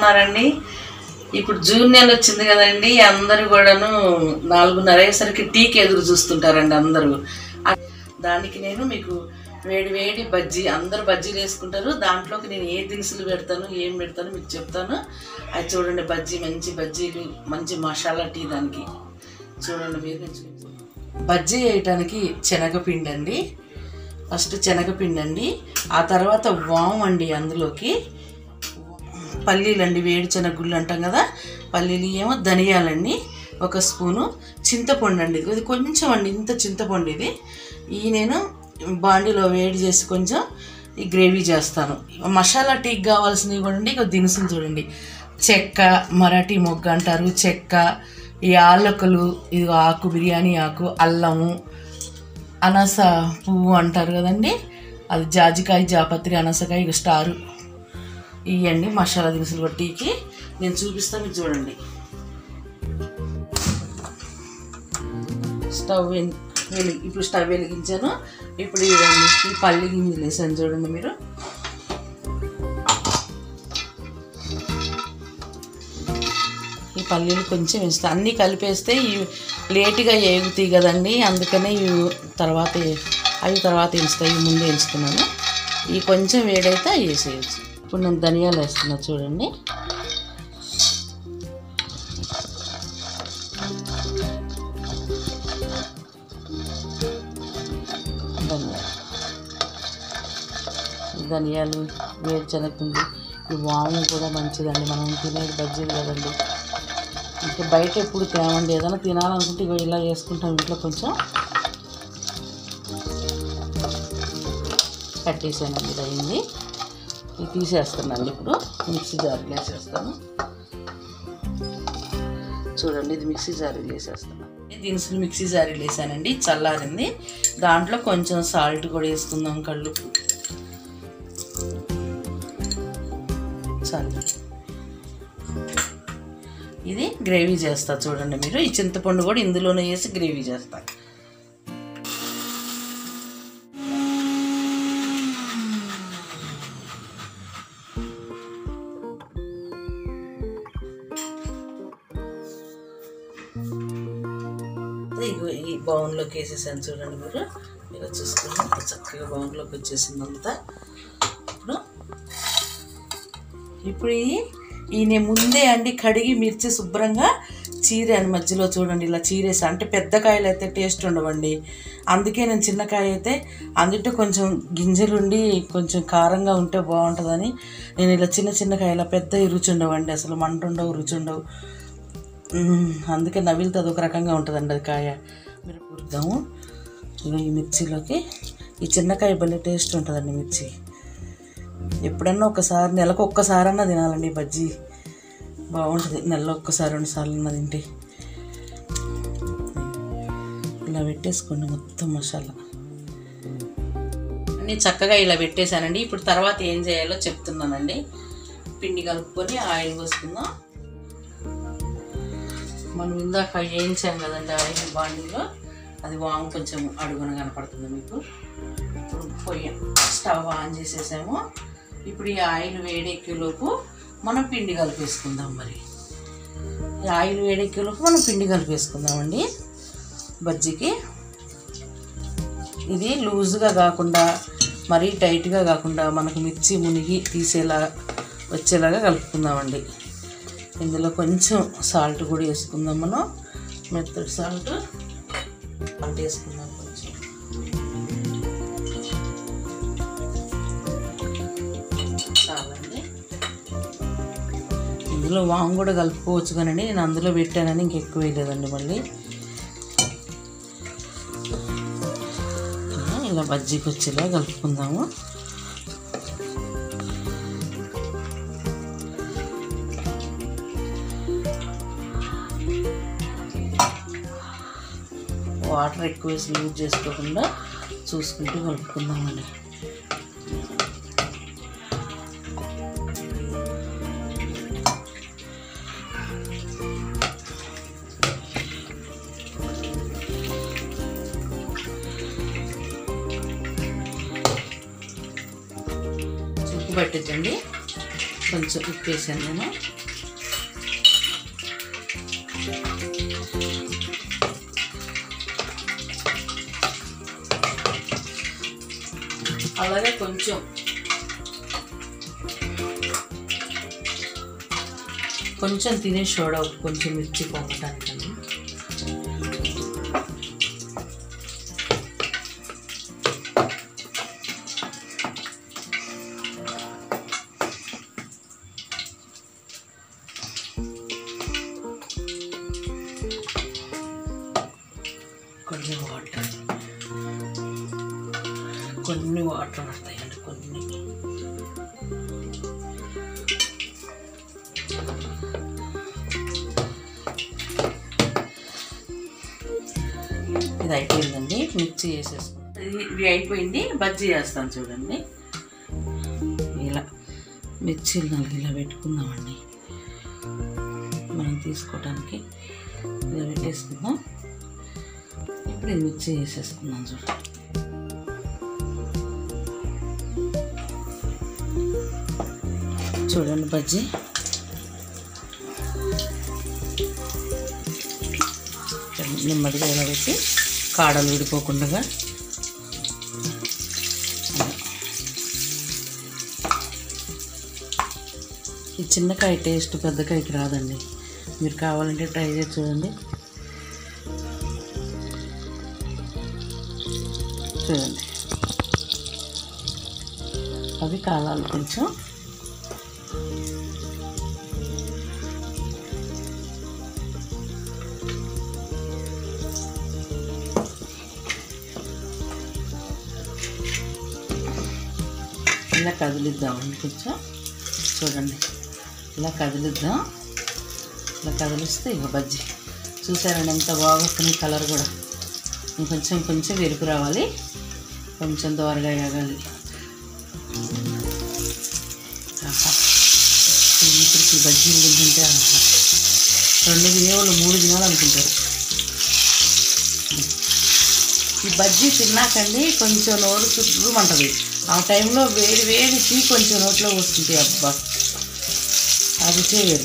ఉన్నారండి ఇప్పుడు జూన్ నెల వచ్చింది కదండి అందరూ కూడాను నాలుగున్నర అయ్యేసరికి టీకి ఎదురు చూస్తుంటారండి అందరూ ఆ- దానికి నేను మీకు వేడి వేడి బజ్జీ అందరూ బజ్జీలు వేసుకుంటారు దాంట్లోకి నేను ఏ దినుసులు పెడతాను ఏం పెడతాను మీకు చెప్తాను అది చూడండి బజ్జీ మంచి బజ్జీలు మంచి మసాలా టీ దానికి చూడండి మీరు నేను చూపిస్తాను. బజ్జీ వేయటానికి శనగపిండి అండి ఫస్ట్ శనగపిండి అండి ఆ తర్వాత వాము అండి అందులోకి పల్లీలండి వేడి శనగుళ్ళు అంటాం కదా పల్లీలు ఏమో ధనియాలండి ఒక స్పూను చింతపండు అండి ఇది కొంచెం అండి ఇంత చింతపండు ఇది ఈ నేను బాండీలో వేడి చేసి కొంచెం ఈ గ్రేవీ చేస్తాను మసాలా టీకి కావాల్సినవి కూడా అండి ఇక దినుసులు చూడండి చెక్క మరాఠీ మొగ్గ అంటారు చెక్క ఈ ఆలకలు ఇది ఆకు బిర్యానీ ఆకు అల్లము అనాస పువ్వు అంటారు కదండి అది జాజికాయ జాపత్రి అనసకాయ ఇక స్టారు ఇవ్వండి మసాలా దినుసులు కొట్టికి నేను చూపిస్తాను మీకు చూడండి స్టవ్ వెలి వెలిగి ఇప్పుడు స్టవ్ వెలిగించాను ఇప్పుడు ఇవ్వండి ఈ పల్లి గింజలు వేసాను చూడండి మీరు ఈ పల్లీలు కొంచెం వేస్తాను అన్నీ కలిపేస్తే ఇవి లేటుగా ఏగుతాయి కదండి అందుకనే ఇవి తర్వాత ఏ- అవి తర్వాత వేస్తాయి ఇవి ముందే వేస్తున్నాను ఇవి కొంచెం వేడైతే అవి వేసేయచ్చు ఇప్పుడు నేను ధనియాలు వేస్తున్నా చూడండి ధనియాలు ఈ ధనియాలు వేరుశనగపిండి ఈ వాము కూడా మంచిదండి మనం తినేది బజ్జీలు కదండి ఇంకా బయట ఎప్పుడు తేమండి ఏదైనా తినాలనుకుంటే ఇగో ఇలా చేసుకుంటాం ఇంట్లో కొంచెం కట్టేసానండి ఇది అయింది ఇది తీసేస్తున్నాను ఇప్పుడు మిక్సీ జార్లో వేసేస్తాను చూడండి ఇది మిక్సీ జారీలో వేసేస్తాను దినుసులు మిక్సీ జారీలో వేసానండి చల్లారింది దాంట్లో కొంచెం సాల్ట్ కూడా వేసుకుందాం కళ్ళుపు చాలు ఇది గ్రేవీ చేస్తా చూడండి మీరు ఈ చింతపండు కూడా ఇందులోనే వేసి గ్రేవీ చేస్తా ఇగో ఈ బౌన్లోకి వేసేసాను చూడండి మీరు ఇలా చూసుకుని చక్కగా బౌన్లోకి వచ్చేసింది అంతా ఇప్పుడు ఇప్పుడు ఈ ఈ నేను ముందే అండి కడిగి మిర్చి శుభ్రంగా చీరాను మధ్యలో చూడండి ఇలా చీరేసి అంటే పెద్ద కాయలు అయితే టేస్ట్ ఉండవండి అందుకే నేను చిన్న కాయ అయితే అందులో కొంచెం గింజలుండి కొంచెం కారంగా ఉంటే బాగుంటుందని నేను ఇలా చిన్న చిన్న కాయల పెద్ద రుచి ఉండవండి అసలు మంట ఉండవు రుచి ఉండవు మ్మ్. అందుకే నవిలితే అదొక రకంగా ఉంటుందండి అది కాయ మీరు కూరుద్దాము ఇగో ఈ మిర్చిలోకి ఈ చిన్నకాయ భలే టేస్ట్ ఉంటుందండి మిర్చి ఎప్పుడన్నా ఒకసారి నెలకు ఒక్కసారన్నా తినాలండి ఈ బజ్జీ బాగుంటుంది నెలలో ఒక్కసారి రెండు సార్లు తింటే ఇలా పెట్టేసుకోండి మొత్తం మసాలా అన్నీ చక్కగా ఇలా పెట్టేశానండి ఇప్పుడు తర్వాత ఏం చేయాలో చెప్తున్నానండి పిండి కలుపుకొని ఆయిల్ పోసుకుందాం మనం ఇందాక వేయించాం కదండి ఆయిల్ బాండీలో అది వాము కొంచెం అడుగున కనపడుతుంది మీకు ఇప్పుడు పొయ్యి స్టవ్ ఆన్ చేసేసాము ఇప్పుడు ఈ ఆయిల్ వేడెక్కేలోపు మనం పిండి కలిపేసుకుందాం మరి ఈ ఆయిల్ వేడెక్కేలోపు మనం పిండి కలిపేసుకుందామండి బజ్జీకి ఇది లూజ్గా కాకుండా మరీ టైట్గా కాకుండా మనకు మిర్చి మునిగి తీసేలా వచ్చేలాగా కలుపుకుందామండి ఇందులో కొంచెం సాల్ట్ కూడా వేసుకుందాం మనం మెత్తడి సాల్ట్ సాల్ట్ వేసుకుందాం కొంచెం చాలండి ఇందులో వాము కూడా కలుపుకోవచ్చు కానండి నేను అందులో పెట్టానని ఇంకెక్కువ వేయలేదండి మళ్ళీ ఇలా బజ్జీకి వచ్చేలా కలుపుకుందాము వాటర్ ఎక్కువ వేసి యూజ్ చేసుకోకుండా చూసుకుంటూ కలుపుకుందామండి ఉప్పు పట్టించండి కొంచెం ఉప్పు వేసాను నేను అలాగే కొంచెం కొంచెం తినే సోడా ఉప్పు కొంచెం మిర్చి పొంగటానికండి కొన్ని వాటర్ కొన్ని వాటర్ పడతాయండి కొన్ని ఇది అయిపోయిందండి మిక్సీ చేసేసుకుంటాం ఇది ఇవి అయిపోయింది బజ్జీ చేస్తాను చూడండి ఇలా మిర్చీలు నాలుగు ఇలా పెట్టుకుందామండి మనం తీసుకోవడానికి ఇలా పెట్టేసుకుందాం ఇప్పుడు ఇది మిక్సీ చేసేసుకుందాం చూడండి చూడండి బజ్జీ నెమ్మదిగా ఇలా పెట్టి కాడలు విడిపోకుండా ఈ చిన్నకాయ టేస్ట్ పెద్దకాయకి రాదండి మీరు కావాలంటే ట్రై చేసి చూడండి చూడండి అవి కాలాలి కొంచెం ఇలా కదిలిద్దామండి కొంచెం చూడండి ఇలా కదిలిద్దాం ఇలా కదిలిస్తే ఇక బజ్జీ చూసారండి ఎంత బాగా వస్తుంది కలర్ కూడా ఇంకొంచెం కొంచెం వెరుపు రావాలి కొంచెం దోరగా ఎగాలి ఆహా ఇప్పుడు ఈ బజ్జీలు తింటుంటే ఆహా రెండు తినేవాళ్ళు మూడు తినాలి అనుకుంటారు ఈ బజ్జీ తిన్నాకండి కొంచెం నోరు చుట్టుమంటది ఆ టైంలో వేడి వేడి టీ కొంచెం నోట్లో వస్తుంది అబ్బా అది వేరు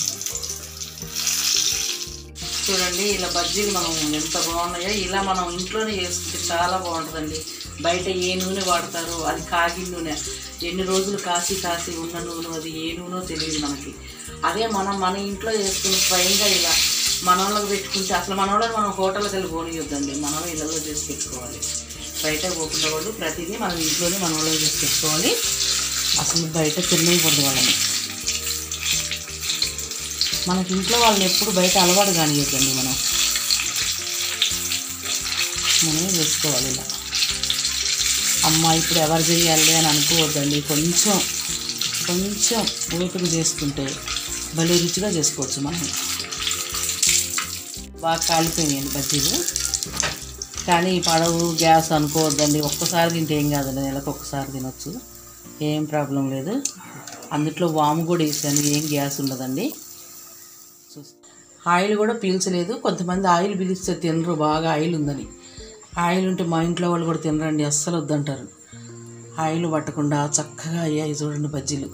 చూడండి ఇలా బజ్జీలు మనం ఎంత బాగున్నాయో ఇలా మనం ఇంట్లోనే చేసుకుంటే చాలా బాగుంటుందండి బయట ఏ నూనె వాడతారో అది కాగిన నూనె ఎన్ని రోజులు కాసి కాసి ఉన్న నూనె అది ఏ నూనెో తెలియదు మనకి అదే మనం మన ఇంట్లో చేసుకుని స్వయంగా ఇలా మన వాళ్ళకి పెట్టుకుంటే అసలు మన వాళ్ళని మనం హోటల్కి వెళ్ళి పోనీయొద్దండి మనం ఇళ్ళలో చేసి పెట్టుకోవాలి బయట పోకుండా వాళ్ళు ప్రతిదీ మనం ఇంట్లోనే మన వాళ్ళకి చేసి పెట్టుకోవాలి అసలు బయట తినకూడదు వాళ్ళని మనకి ఇంట్లో వాళ్ళని ఎప్పుడు బయట అలవాటు కానియొద్దండి మనం మనమే చేసుకోవాలి ఇలా అమ్మ ఇప్పుడు ఎవరు చేయాలి అని అనుకోవద్దండి కొంచెం కొంచెం ఓపిక చేసుకుంటే భలే రుచిగా చేసుకోవచ్చు మనం బాగా కాలిపోయినాయండి బజ్జీలు కానీ పడవు గ్యాస్ అనుకోవద్దండి ఒక్కసారి తింటే ఏం కాదండి నెలకు ఒక్కసారి తినొచ్చు ఏం ప్రాబ్లం లేదు అందుట్లో వాము కూడా వేసాను ఏం గ్యాస్ ఉండదండి చూస్- ఆయిల్ కూడా పీల్చలేదు కొంతమంది ఆయిల్ పీలిస్తే తినరు బాగా ఆయిల్ ఉందని ఆయిల్ ఉంటే మా ఇంట్లో వాళ్ళు కూడా తినరండి అస్సలు వద్దంటారు ఆయిల్ పట్టకుండా చక్కగా అయ్యాయి చూడండి బజ్జీలు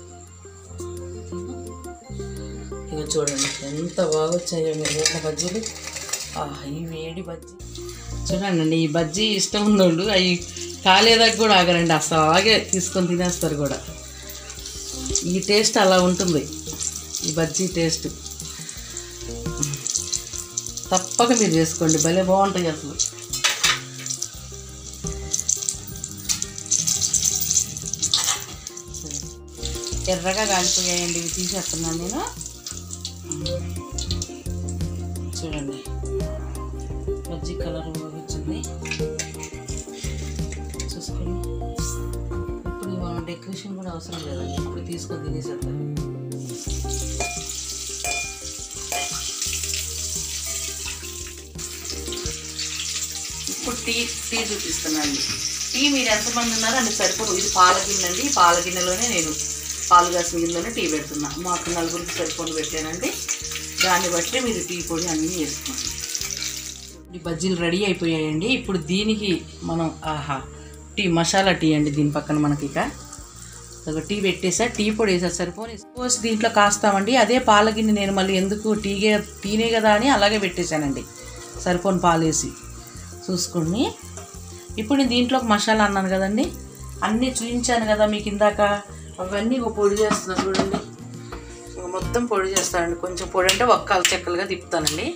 ఇక చూడండి ఎంత బాగా వచ్చాయో మీరు వేసిన బజ్జీలు ఆహ్, ఈ వేడి బజ్జీ చూడండి ఈ బజ్జీ ఇష్టం ఉన్నోళ్ళు అవి కాలేదాకా కూడా ఆగరండి అసలు అలాగే తీసుకొని తినేస్తారు కూడా ఈ టేస్ట్ అలా ఉంటుంది ఈ బజ్జీ టేస్ట్ తప్పక మీరు చేసుకోండి భలే బాగుంటాయి అసలు ఎర్రగా కాలిపోయాయండి ఇవి తీసేస్తున్నాను నేను చూడండి బజ్జీ కలర్ వచ్చింది చూసుకోండి ఇప్పుడు మనం డెకరేషన్ కూడా అవసరం లేదండి ఇప్పుడు తీసుకొని తినేసేస్తాను ఇప్పుడు టీ టీ చూపిస్తున్నాను టీ మీరు ఎంతమంది ఉన్నారో అన్ని సరిపోదు ఇది పాల గిన్నె అండి ఈ పాల గిన్నెలోనే నేను పాలు కాసిన గిన్నెలోనే టీ పెడుతున్నా మాకు నలుగురికి సరిపోని పెట్టానండి దాన్ని బట్టి మీరు టీ పొడి అన్నీ వేసుకోండి ఈ బజ్జీలు రెడీ అయిపోయాయండి ఇప్పుడు దీనికి మనం ఆహా టీ మసాలా టీ అండి దీని పక్కన మనకి ఇక ఒక టీ పెట్టేసా టీ పొడి వేసా సరిపోని పోసి దీంట్లో కాస్తామండి అదే పాల గిన్నె నేను మళ్ళీ ఎందుకు టీగే టీనే కదా అని అలాగే పెట్టేశానండి సరిపోని పాలు వేసి చూసుకోండి ఇప్పుడు నేను దీంట్లో ఒక మసాలా అన్నాను కదండి అన్నీ చూపించాను కదా మీకు ఇందాక అవన్నీ ఒక పొడి చేస్తున్నా చూడండి ఇక మొత్తం పొడి చేస్తానండి కొంచెం పొడి అంటే ఒక్కలు చెక్కలుగా తిప్పుతానండి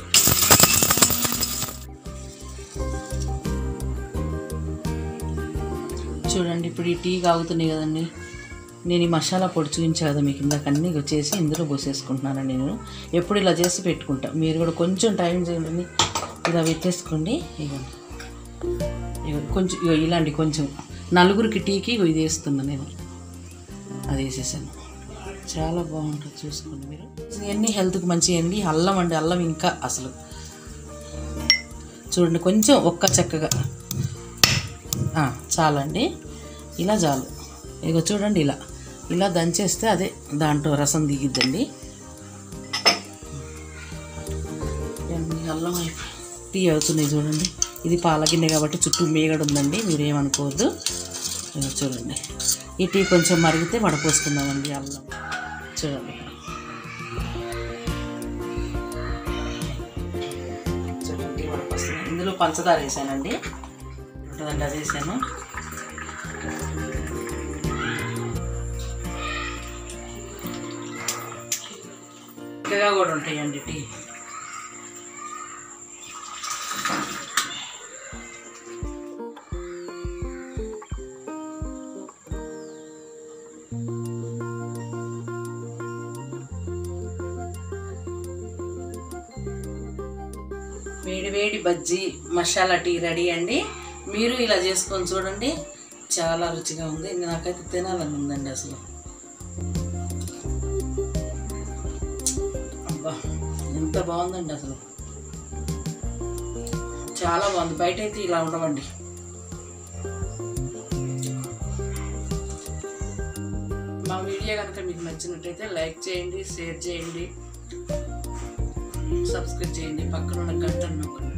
చూడండి ఇప్పుడు ఈ టీ కాగుతున్నాయి కదండి నేను ఈ మసాలా పొడి చూపించా కదా మీకు ఇందాక అన్నీ వచ్చేసి ఇందులో పోసేసుకుంటున్నానండి నేను ఎప్పుడు ఇలా చేసి పెట్టుకుంటా మీరు కూడా కొంచెం టైం చేయండి ఇలా పెట్టేసుకోండి ఇవ్వండి ఇగో కొంచెం ఇగో ఇలాంటి కొంచెం నలుగురికి టీకి ఇగో ఇది వేస్తున్నా నేను అది వేసేసాను చాలా బాగుంటుంది చూసుకోండి మీరు ఇవన్నీ హెల్త్కి మంచిగా అండి అల్లం అండి అల్లం ఇంకా అసలు చూడండి కొంచెం ఒక్క చక్కగా ఆ, చాలండి ఇలా చాలు ఇగో చూడండి ఇలా ఇలా దంచేస్తే అదే దాంట్లో రసం దిగిద్దండి ఇవన్నీ అల్లం అయిపోయి టీ అవుతున్నాయి చూడండి ఇది పాల గిన్నె కాబట్టి చుట్టూ మేగడ ఉందండి మీరేమనుకోవద్దు ఇగో చూడండి ఈ టీ కొంచెం మరిగితే వడపోసుకుందామండి అల్లం చూడండి చూడండి టీ వడపోస్తుంది ఇందులో పంచదార వేసానండి ఉంటుందండి అది వేసాను ఇంకా కూడా ఉంటాయండి టీ వేడి వేడి బజ్జీ మసాలా టీ రెడీ అండి మీరు ఇలా చేసుకొని చూడండి చాలా రుచిగా ఉంది నాకైతే తినాలని ఉందండి అసలు అబ్బా ఎంత బాగుందండి అసలు చాలా బాగుంది బయట అయితే ఇలా ఉండవండి మా వీడియో కనుక మీకు నచ్చినట్టయితే లైక్ చేయండి షేర్ చేయండి సబ్స్క్రైబ్ చేయండి పక్కన ఉన్న గంట నొక్కండి